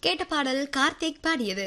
கேட்ட பாடல் கார்த்திக் பாடியது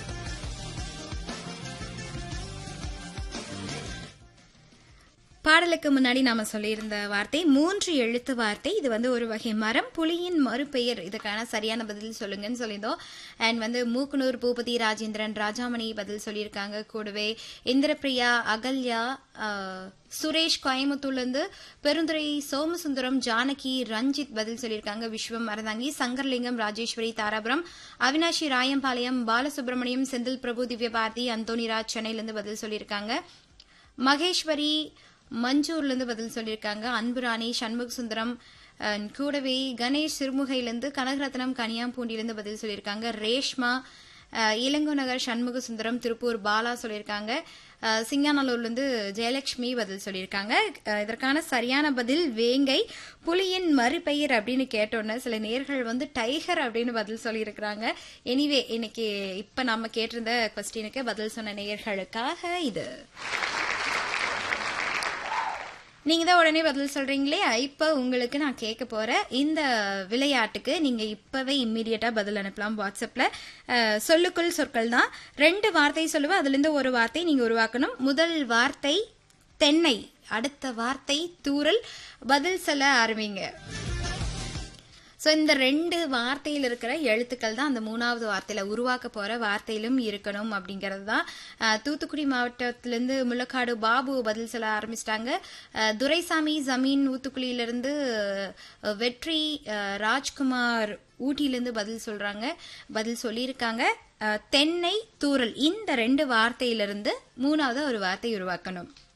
பாடலுக்கு முன்னாடி நாம சொல்லியிருந்த வார்த்தை மூன்று எழுத்து வார்த்தை இது வந்து ஒரு வகை மரம் புலியின் மறுபெயர் இதுக்கான சரியான பதில் சொல்லுங்கன்னு சொல்லியிருந்தோம் அண்ட் வந்து மூக்குனூர் பூபதி ராஜேந்திரன் ராஜாமணி பதில் சொல்லியிருக்காங்க கூடவே இந்திரபிரியா அகல்யா ஆஹ், சுரேஷ் கோயம்புத்தூர்லேருந்து பெருந்துறை சோமசுந்தரம் ஜானகி ரஞ்சித் பதில் சொல்லியிருக்காங்க விஸ்வம் மரதாங்கி சங்கர்லிங்கம் ராஜேஸ்வரி தாராபுரம் அவினாஷி ராயம்பாளையம் பாலசுப்ரமணியம் செந்தில் பிரபு திவ்யபாரதி அந்தோனிராஜ் சென்னையிலேருந்து பதில் சொல்லியிருக்காங்க மகேஸ்வரி மஞ்சூர்லேருந்து பதில் சொல்லியிருக்காங்க அன்புராணி சண்முக சுந்தரம் அஹ், கூடவே கணேஷ் சிறுமுகையிலேருந்து கனகரத்னம் கனியாம்பூண்டியிலேருந்து பதில் சொல்லியிருக்காங்க ரேஷ்மா அஹ், இளங்கோ நகர் சண்முக சுந்தரம் திருப்பூர் பாலா சொல்லியிருக்காங்க அஹ், சிங்காநல்லூர்லேருந்து ஜெயலட்சுமி பதில் சொல்லியிருக்காங்க அஹ், இதற்கான சரியான பதில் வேங்கை புலியின் மறுபெயர் அப்படின்னு கேட்டோன்னே சில நேர்கள் வந்து டைகர் அப்படின்னு பதில் சொல்லியிருக்கிறாங்க எனிவே இன்னைக்கு இப்போ நம்ம கேட்டிருந்த கொஸ்டினுக்கு பதில் சொன்ன நேயர்களுக்காக இது நீங்க தான் உடனே பதில் சொல்றீங்களே இப்ப உங்களுக்கு நான் கேட்க போற இந்த விளையாட்டுக்கு நீங்க இப்பவே இம்மீடியட்டா பதில் அனுப்பலாம் வாட்ஸ்அப்ல அஹ், சொல்லுக்குள் சொற்கள் தான் ரெண்டு வார்த்தை சொல்லுவேன் அதுல இருந்து ஒரு வார்த்தை நீங்க உருவாக்கணும் முதல் வார்த்தை தென்னை அடுத்த வார்த்தை தூரல் பதில் சொல்ல ஆரம்பிங்க ஸோ இந்த ரெண்டு வார்த்தையில் இருக்கிற எழுத்துக்கள் தான் அந்த மூணாவது வார்த்தையில உருவாக்க போற வார்த்தையிலும் இருக்கணும் அப்படிங்கிறது தான் அஹ், தூத்துக்குடி மாவட்டத்திலிருந்து முள்ளக்காடு பாபு பதில் சொல்ல ஆரம்பிச்சிட்டாங்க அஹ், துரைசாமி ஜமீன் ஊத்துக்குளியிலிருந்து அஹ், வெற்றி அஹ், ராஜ்குமார் ஊட்டியிலிருந்து பதில் சொல்றாங்க பதில் சொல்லியிருக்காங்க அஹ், தென்னை தூரல் இந்த ரெண்டு வார்த்தையிலிருந்து மூணாவது ஒரு வார்த்தை உருவாக்கணும்